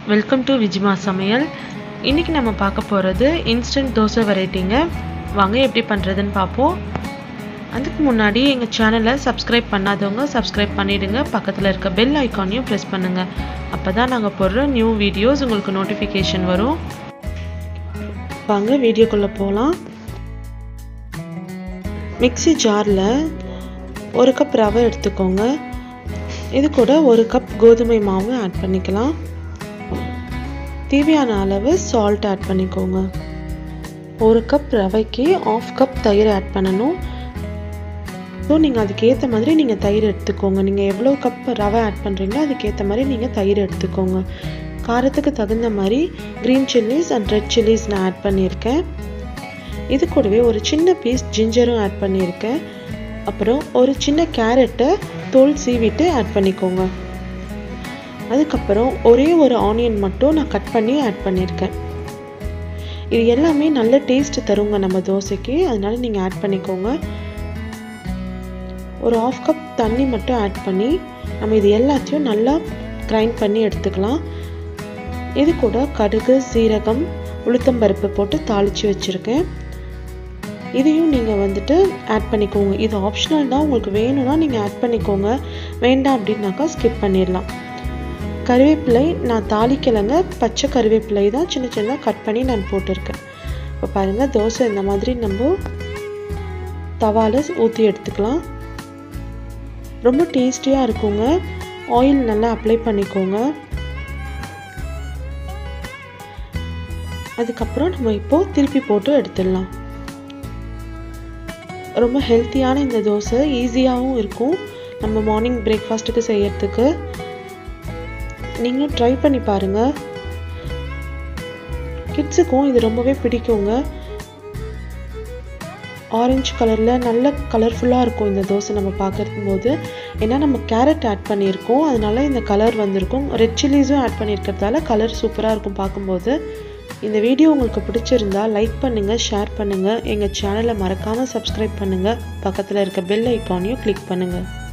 welcome to விஜிமா சமையல் இன்றைக்கி நம்ம பார்க்க போகிறது இன்ஸ்டன்ட் தோசை வெரைட்டிங்க வாங்க எப்படி பண்ணுறதுன்னு பார்ப்போம் அதுக்கு முன்னாடி எங்கள் சேனலை சப்ஸ்கிரைப் பண்ணாதவங்க சப்ஸ்கிரைப் பண்ணிவிடுங்க பக்கத்தில் இருக்க பெல் ஐக்கானையும் ப்ரெஸ் பண்ணுங்கள் அப்போ தான் நாங்கள் போடுற நியூ வீடியோஸ் உங்களுக்கு நோட்டிஃபிகேஷன் வரும் வாங்க வீடியோக்குள்ளே போகலாம் மிக்ஸி ஜாரில் ஒரு கப் ரவை எடுத்துக்கோங்க இது கூட ஒரு கப் கோதுமை மாவு ஆட் பண்ணிக்கலாம் தேவையான அளவு சால்ட் ஆட் பண்ணிக்கோங்க ஒரு கப் ரவைக்கு ஆஃப் கப் தயிர் ஆட் பண்ணணும் ஸோ நீங்கள் அதுக்கேற்ற மாதிரி நீங்கள் தயிர் எடுத்துக்கோங்க நீங்கள் எவ்வளோ கப் ரவை ஆட் பண்ணுறீங்களோ அதுக்கேற்ற மாதிரி நீங்கள் தயிர் எடுத்துக்கோங்க காரத்துக்கு தகுந்த மாதிரி green chillies and red chillies நான் ஆட் பண்ணியிருக்கேன் இது கூடவே ஒரு சின்ன பீஸ் ஜிஞ்சரும் ஆட் பண்ணியிருக்கேன் அப்புறம் ஒரு சின்ன கேரட்டை தோல் சீவிட்டு ஆட் பண்ணிக்கோங்க அதுக்கப்புறம் ஒரே ஒரு ஆனியன் மட்டும் நான் கட் பண்ணி ஆட் பண்ணியிருக்கேன் இது எல்லாமே நல்ல டேஸ்ட் தருங்க நம்ம தோசைக்கு அதனால நீங்கள் ஆட் பண்ணிக்கோங்க ஒரு ஆஃப் கப் தண்ணி மட்டும் ஆட் பண்ணி நம்ம இது எல்லாத்தையும் நல்லா கிரைண்ட் பண்ணி எடுத்துக்கலாம் இது கூட கடுகு சீரகம் உளுத்தம்பருப்பு போட்டு தாளித்து வச்சுருக்கேன் இதையும் நீங்கள் வந்துட்டு ஆட் பண்ணிக்கோங்க இது ஆப்ஷனல் தான் உங்களுக்கு வேணும்னா நீங்கள் ஆட் பண்ணிக்கோங்க வேண்டாம் அப்படின்னாக்கா ஸ்கிப் பண்ணிடலாம் கருவேப்பிலை நான் தாளிக்கலைங்க பச்சை கருவேப்பிலை தான் சின்ன சின்னதாக கட் பண்ணி நான் போட்டிருக்கேன் இப்போ பாருங்கள் தோசை இந்த மாதிரி நம்ம தவாவில் ஊற்றி எடுத்துக்கலாம் ரொம்ப டேஸ்டியாக இருக்குங்க ஆயில் நல்லா அப்ளை பண்ணிக்கோங்க அதுக்கப்புறம் நம்ம இப்போது திருப்பி போட்டு எடுத்துடலாம் ரொம்ப ஹெல்த்தியான இந்த தோசை ஈஸியாகவும் இருக்கும் நம்ம மார்னிங் பிரேக்ஃபாஸ்ட்டுக்கு செய்யறதுக்கு நீங்களும் ட்ரை பண்ணி பாருங்கள் கிட்ஸுக்கும் இது ரொம்பவே பிடிக்குங்க ஆரஞ்சு கலரில் நல்ல கலர்ஃபுல்லாக இருக்கும் இந்த தோசை நம்ம பார்க்கும் போது ஏன்னா நம்ம கேரட் ஆட் பண்ணியிருக்கோம் அதனால இந்த கலர் வந்திருக்கும் ரெட் சில்லிஸும் ஆட் பண்ணியிருக்கிறதால கலர் சூப்பராக இருக்கும் பார்க்கும்போது இந்த வீடியோ உங்களுக்கு பிடிச்சிருந்தா லைக் பண்ணுங்கள் ஷேர் பண்ணுங்கள் எங்கள் சேனலை மறக்காமல் சப்ஸ்கிரைப் பண்ணுங்கள் பக்கத்தில் இருக்க பெல் ஐக்கானையும் கிளிக் பண்ணுங்கள்